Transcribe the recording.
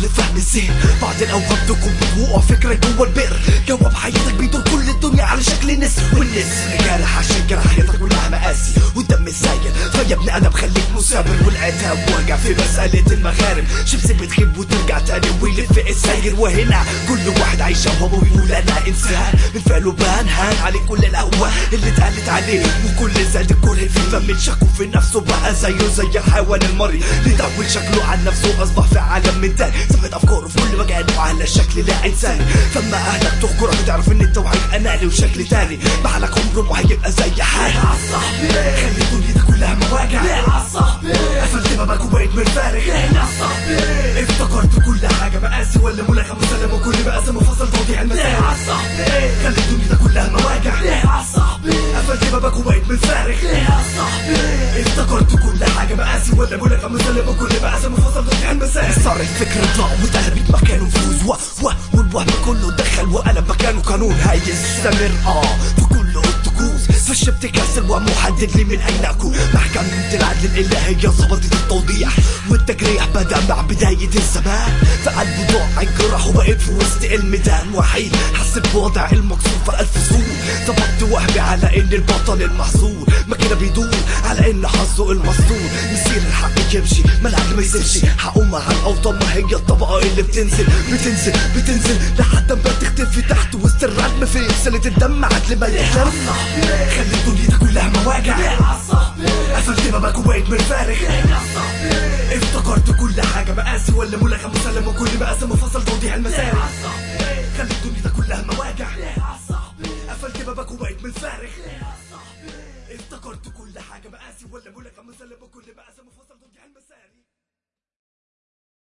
لفهم الذهن بعد الاوهام تكون بتوقع فكرة جوه البئر جواب حياتك بيدور كل الدنيا على شكل نسر والنسر جارح عشان جرح حياتك كلها مقاسي والدم السايل فيا ابن ادم خليك مثابر والعتاب وجع في مسألة المغارب شمس بتخيب وترجع تاني ويلف الساير وهنا كل واحد عايش وهو بيقول انا انسان من فعله بان هان عليه كل الاهواء اللي اتقالت عليه وكل زاد الكره في فم شكه في نفسه بقى زيه زي الحيوان المري ليطول شكله عن نفسه اصبح في عالم من تاني ثبت افكاره في كل مكان وعلى شكل لا انساني فما اهلك تهجرك تعرف ان انت وعيك اناني وشكل تاني بعلك عمره ما هيبقى زي حالي صاحبي خلي دنيتك كلها مواجع ليه صاحبي قفلت بابك وبقيت منفرج ليه صاحبي افتكرت كل حاجه مقاسي ولا ملغى مسلم وكل مقاسم وفصل توضيح المسائل ليه صاحبي خلي دنيتك كلها مواجع ليه صاحبي قفلت بابك وبقيت منفرج ليه صاحبي افتكرت كل حاجه مقاسي ولا ملغى مسلم وكل مقاسم وفصل توضيح المسائل صار الفكر ضاع واتقلبت مكانه فوز و و والوهم كله دخل وقلب مكانه قانون هيستمر اه في كل الطقوس فالشبت كاسر ومحدد لي من اين اكون محكمة العدل الالهية ظبطت التوضيح والتجريح بدا مع بداية الزمان فقلبه ضاع الجرح وبقيت في وسط الميدان وحيد حسيت بوضع المكسور في الف سور ظبطت وهمي على ان البطل المحصور ما كده بيدور على ان حظه المسطور مسير الحق يمشي ما العقل ما يسيبش حقه مع الاوطان ما هي الطبقة اللي بتنزل بتنزل بتنزل لحد ما تختفي تحت وسط الردم في سلة الدم عدل ما يحلم خلي دنيتك كلها مواجع قفلت بابك وبقيت منفرج افتكرت كل حاجة مقاسي ولا ملغى مسلم وكل مقاسم وفصل توضيح المسائل خلي دنيتك كلها مواجع قفلت بابك وبقيت منفرج افتكرت كل حاجة مقاسي ولا ملغى مسلم وكل مقاسم وفصل توضيح المسائل